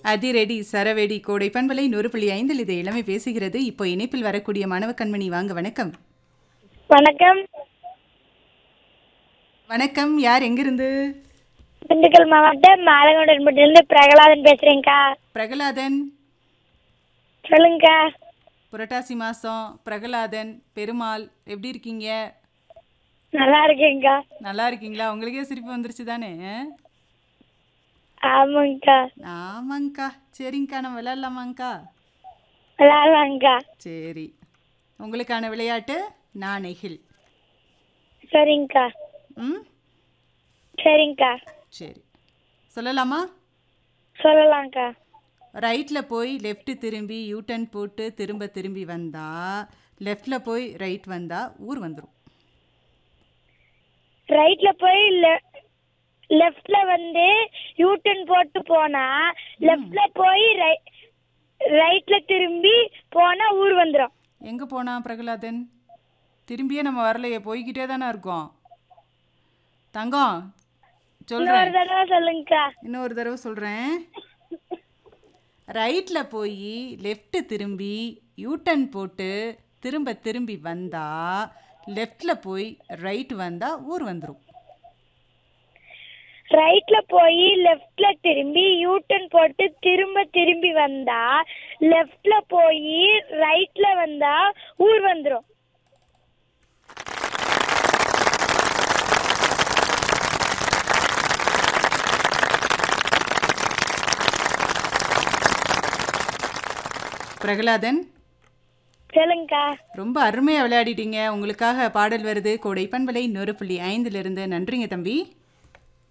அதிரெடி சரவெடி கோடை பண்பலை நூறு புள்ளி ஐந்தில் இது இளமை பேசுகிறது இப்போ இணைப்பில் வரக்கூடிய மாணவ கண்மணி வாங்க வணக்கம் வணக்கம் வணக்கம் யார் எங்கிருந்து திண்டுக்கல் மாவட்டம் மாலகொண்டன்பட்டிலிருந்து பிரகலாதன் பேசுறேங்க்கா பிரகலாதன் சொல்லுங்கக்கா புரட்டாசி மாதம் பிரகலாதன் பெருமாள் எப்படி இருக்கீங்க நல்லா இருக்கேங்க்கா நல்லா இருக்கீங்களா உங்களுக்கே சிரிப்பு வந்துருச்சு தானே ஆமாங்கக்கா ஆமாங்க்கா சரிங்கக்கா நம்ம விளையாடலாமாங்க்கா விளாட்லாங்க்கா சரி உங்களுக்கான விளையாட்டு நாணெகில் சரிங்கக்கா ம் சரிங்கக்கா சரி சொல்லலாமா சொல்லலாங்க்கா ரைட்டில் போய் லெஃப்ட் திரும்பி யூட்டன் போட்டு திரும்ப திரும்பி வந்தா லெஃப்டில் போய் ரைட் வந்தா ஊர் வந்துடும் ரைட்ல போய் லெஃப்ட்ல வந்து யூட்டன் போட்டு போனா லெஃப்ட்ல போய் ரைட்ல திரும்பி போனா ஊர் வந்துடும் எங்கே போனா பிரகலாதன் திரும்பியே நம்ம வரலையே போய்கிட்டே தானே இருக்கோம் தங்கம் சொல்கிறேன் இன்னொரு தடவை சொல்லுங்கக்கா இன்னொரு தடவை சொல்கிறேன் ரைட்டில் போய் லெஃப்ட் திரும்பி யூட்டன் போட்டு திரும்ப திரும்பி வந்தா லெஃப்டில் போய் ரைட் வந்தால் ஊர் வந்துடும் ரைட்ல போய் லெஃப்ட்ல திரும்பி யூட்டன் போட்டு திரும்ப திரும்பி வந்தா லெஃப்ட்ல போய் ரைட்ல வந்தா ஊர் வந்துரும் பிரகலாதன் சொல்லுங்கக்கா ரொம்ப அருமையாக விளையாடிட்டீங்க உங்களுக்காக பாடல் வருது கோடை பண்பலை நூறு புள்ளி ஐந்துலேருந்து நன்றிங்க தம்பி